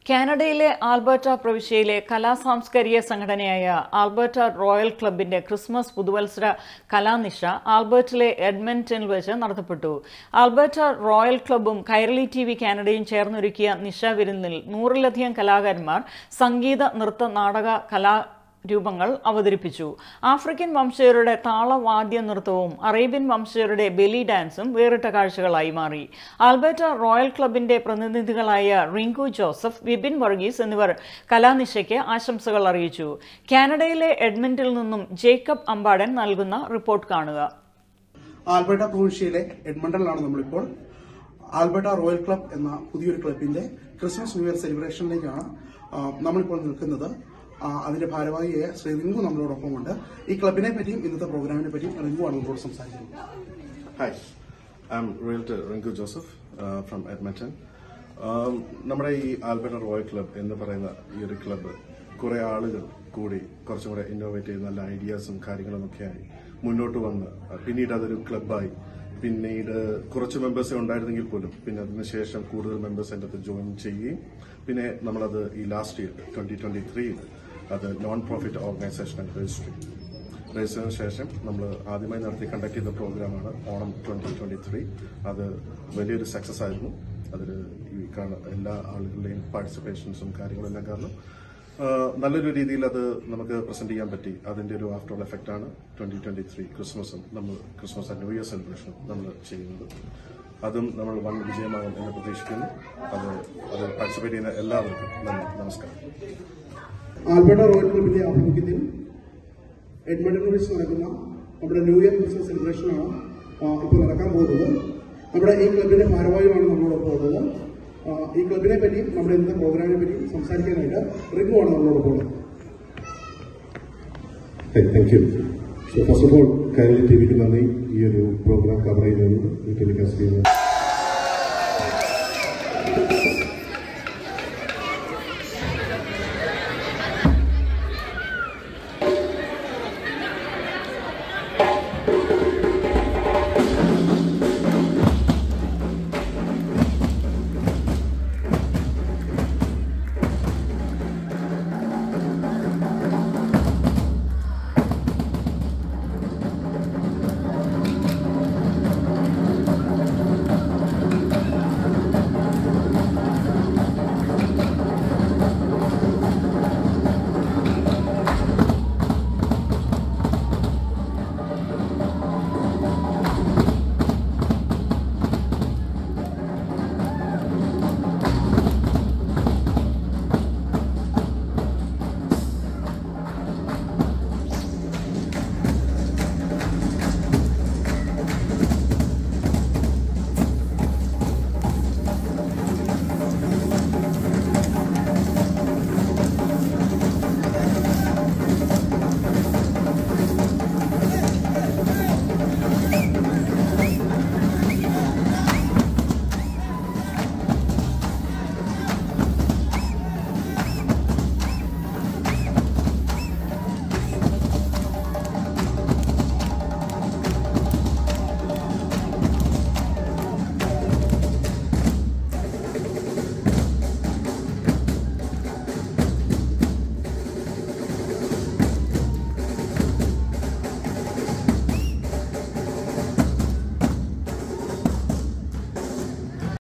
കാനഡയിലെ ആൽബർട്ട പ്രവിശ്യയിലെ കലാസാംസ്കാരിക സംഘടനയായ ആൽബർട്ട റോയൽ ക്ലബിന്റെ ക്രിസ്മസ് പുതുവത്സര കലാനിശ ആൽബർട്ടിലെ എഡ്മന്റണിൽ വെച്ച് നടത്തപ്പെട്ടു ആൽബർട്ട റോയൽ ക്ലബും കൈരളി ടി വി കാനഡയും ചേർന്നൊരുക്കിയ നിശ വിരുന്നിൽ നൂറിലധികം കലാകാരന്മാർ സംഗീത നൃത്ത നാടക കലാ രൂപങ്ങൾ അവതരിപ്പിച്ചു ആഫ്രിക്കൻ വംശജരുടെ താളവാദ്യ നൃത്തവും അറേബ്യൻ വംശജരുടെ ബെലി ഡാൻസും വേറിട്ട കാഴ്ചകളായി മാറി ആൽബർട്ട റോയൽ ക്ലബിന്റെ പ്രതിനിധികളായ റിങ്കു ജോസഫ് വിപിൻ വർഗീസ് എന്നിവർ കലാനിശയ്ക്ക് ആശംസകൾ അറിയിച്ചു കാനഡയിലെ എഡ്മണ്ടിൽ നിന്നും ജേക്കബ് അമ്പാടൻ നൽകുന്ന റിപ്പോർട്ട് കാണുക ആൽബർട്ട പ്രൊവിൻഷ്യയിലെ എഡ്മണ്ടണിലാണ് നമ്മളിപ്പോൾ ആൽബർട്ട റോയൽ ക്ലബ് എന്ന പുതിയൊരു ക്ലബിന്റെ ക്രിസ്മസ് ന്യൂ ഇയർ സെലിബ്രേഷനിലേക്കാണ് ആ, നമ്മളിപ്പോൾ നിൽക്കുന്നത് ആ, അതിന്റെ ഭാരവാഹിയായ ശ്രീ റിങ്കു നമ്മളോടൊപ്പമുണ്ട് ഈ ക്ലബിനെ പറ്റിയും ഇന്നത്തെ പ്രോഗ്രാമിനെ പറ്റിയും റിങ്കു ആണ് നമ്മളോട് സംസാരിക്കുന്നത് Hi, I'm Realtor Rinku Joseph uh, from Edmonton. Um, നമ്മുടെ ഈ ആൽബർട്ട റോയൽ ക്ലബ് എന്ന് പറയുന്ന ഈ ഒരു ക്ലബ്ബ് കുറെ ആളുകൾ കൂടി കുറച്ചും കൂടെ ഇന്നോവേറ്റ് ചെയ്ത് നല്ല ഐഡിയാസും കാര്യങ്ങളും ഒക്കെയായി മുന്നോട്ട് വന്ന് uh, പിന്നീട് അതൊരു ക്ലബ്ബായി പിന്നീട് കുറച്ച് മെമ്പേഴ്സേ ഉണ്ടായിരുന്നെങ്കിൽ പോലും പിന്നെ അതിനുശേഷം കൂടുതൽ മെമ്പേഴ്സ് അതിൻ്റെ അകത്ത് ജോയിൻ ചെയ്യുകയും പിന്നെ നമ്മളത് ഈ ലാസ്റ്റ് ഇയർ ട്വന്റി ട്വന്റി ത്രീയിൽ അത് നോൺ പ്രോഫിറ്റ് ഓർഗനൈസേഷനായി രജിസ്റ്റർ ചെയ്തു രജിസ്റ്ററിന് ശേഷം നമ്മൾ ആദ്യമായി നടത്തി കണ്ടക്ട് ചെയ്ത പ്രോഗ്രാമാണ് ഓണം ട്വന്റി ട്വന്റി ത്രീ അത് വലിയൊരു സക്സസ് ആയിരുന്നു അതിൽ ഈ കാണ എല്ലാ ആളുകളുടെയും പാർട്ടിസിപ്പേഷൻസും കാര്യങ്ങളും എല്ലാം കാരണം ആ, നല്ലൊരു രീതിയിൽ അത് നമുക്ക് പ്രസന്റ് ചെയ്യാൻ പറ്റി അതിന്റെ ഒരു ആഫ്റ്റർ ഓൾ എഫക്റ്റ് ആണ് ട്വന്റി ട്വന്റി ത്രീ ക്രിസ്മസും നമ്മൾ ക്രിസ്മസ് ആൻഡ് ന്യൂ ഇയർ സെലിബ്രേഷനും നമ്മൾ ചെയ്യുന്നത് അതും നമ്മൾ വൻ വിജയമാകും എന്ന് പ്രതീക്ഷിക്കുന്നു അത് അത് പാർട്ടിസിപ്പേറ്റ് ചെയ്യുന്ന എല്ലാവർക്കും നന്ദി നമസ്കാരം ആൽബർട്ട റോയൽ ക്ലബിന്റെ ആഭിമുഖ്യത്തിൽ എഡ്മണ്ടണിൽ വെച്ച് നടക്കുന്ന നമ്മുടെ ന്യൂ ഇയർ ക്രിസ്മസ് സെലിബ്രേഷനാണ് ആ, ഇപ്പോൾ നടക്കാൻ പോകുന്നത് നമ്മുടെ ഈ ക്ലബിന്റെ ഭാരവാഹികളാണ് നമ്മളോടൊപ്പം ഉള്ളത് ആ, ഈ ക്ലബിനെ പറ്റിയും നമ്മുടെ ഇന്നത്തെ പ്രോഗ്രാമിനെ പറ്റിയും സംസാരിക്കാനായിട്ട് റിങ്കു ആണ് നമ്മളോടൊപ്പം ഉള്ളത് thank you so first of all Kairali T വിക്ക് നന്ദി ഈ ഒരു പ്രോഗ്രാം കവർ ചെയ്യുന്നതിന് ടെലികാസ്റ്റ് ചെയ്യുന്നത്